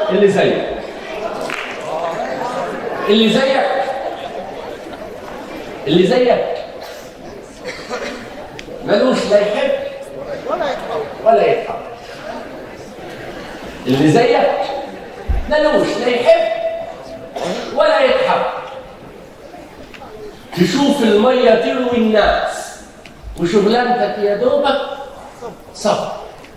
اللي زيك اللي زيك اللي زيك ملوش لا يحب ولا يتحب اللي زيك ملوش لا يحب ولا يتحب تشوف المية تروي الناس وشغلانتك يا دوبك صبر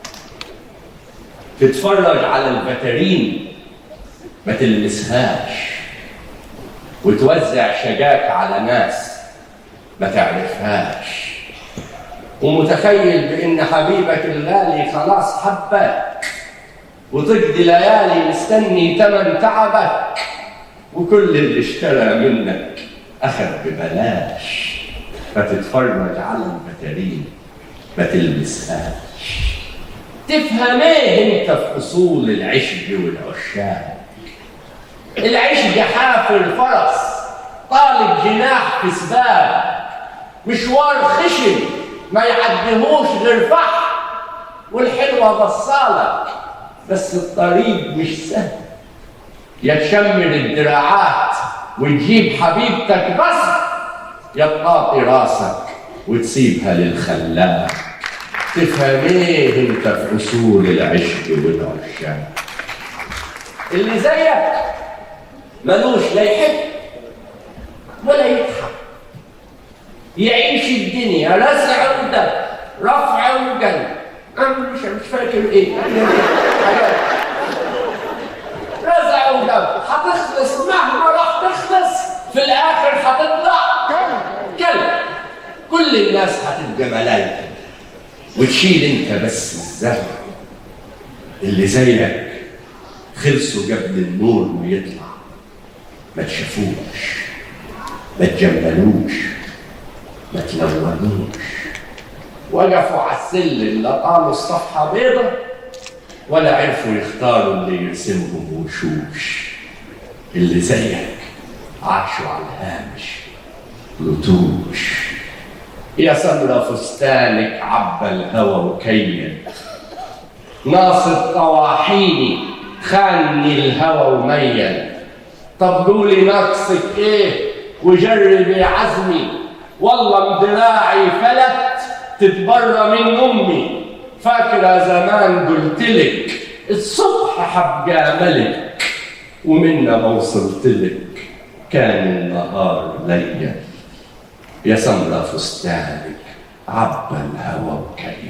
تتفرج على الفترين ما تلمسهاش وتوزع شجاك على ناس ما تعرفهاش ومتخيل بان حبيبك الغالي خلاص حبك وتقضي ليالي مستني تمن تعبك وكل اللي اشترى منك اخذ ببلاش فتتفرج على الفترين ما تلمسهاش تفهم ايه انت في اصول العشق والعشاق العشق حافر فرس طالب جناح في سباب مشوار خشن ما يعديهوش غير فحم والحلوه بصالك بس الطريق مش سهل يا تشمل الدراعات وتجيب حبيبتك بس يا تقاطي راسك وتسيبها للخلاق تفهم ايه انت في اصول العشق والعشاق اللي زيك ملوش لا يحب ولا يضحك يعيش الدنيا رزع ودم رفع وجن انا مش مش فاكر ايه حاجات رزع ودم هتخلص مهما راح تخلص في الاخر هتطلع كلب كل الناس هتبقى ملايكه وتشيل انت بس الزرع اللي زيك خلصوا قبل النور ما يطلع ما تشافوش ما تجملوش ما تلونوش وقفوا على السلم لا قالوا الصفحة بيضة ولا عرفوا يختاروا اللي يرسمهم وشوش اللي زيك عاشوا على الهامش لطوش يا سمرة فستانك عبى الهوى وكيل ناصر طواحيني خاني الهوى وميل طب قولي ناقصك ايه وجربي عزمي والله دراعي فلت تتبرى من امي فاكره زمان قلتلك الصبح حبقى ملك ومنا ما وصلتلك كان النهار ليل يا سمرة فستانك عبى الهوى وكيل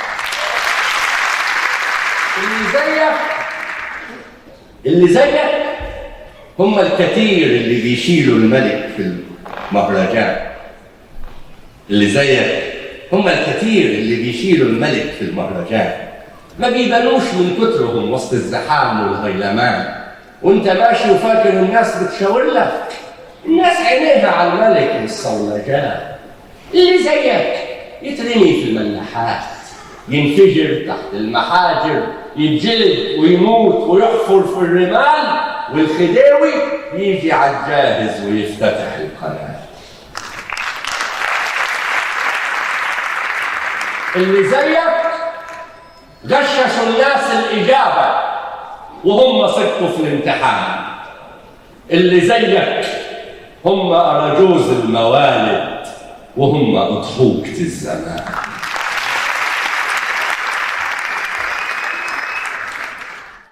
اللي زيك اللي زيك هم الكثير اللي بيشيلوا الملك في المهرجان اللي زيك هم الكثير اللي بيشيلوا الملك في المهرجان ما بيبانوش من كترهم وسط الزحام والهيلمان وانت ماشي وفاكر الناس بتشاور لك الناس عينيها على الملك والصولجان اللي زيك يترمي في الملاحات ينفجر تحت المحاجر يتجلد ويموت ويحفر في الرمال والخداوي يجي على الجاهز ويفتتح القناه اللي زيك غششوا الناس الإجابة وهم سقطوا في الامتحان اللي زيك هم أرجوز الموالد وهم أضحوكة الزمان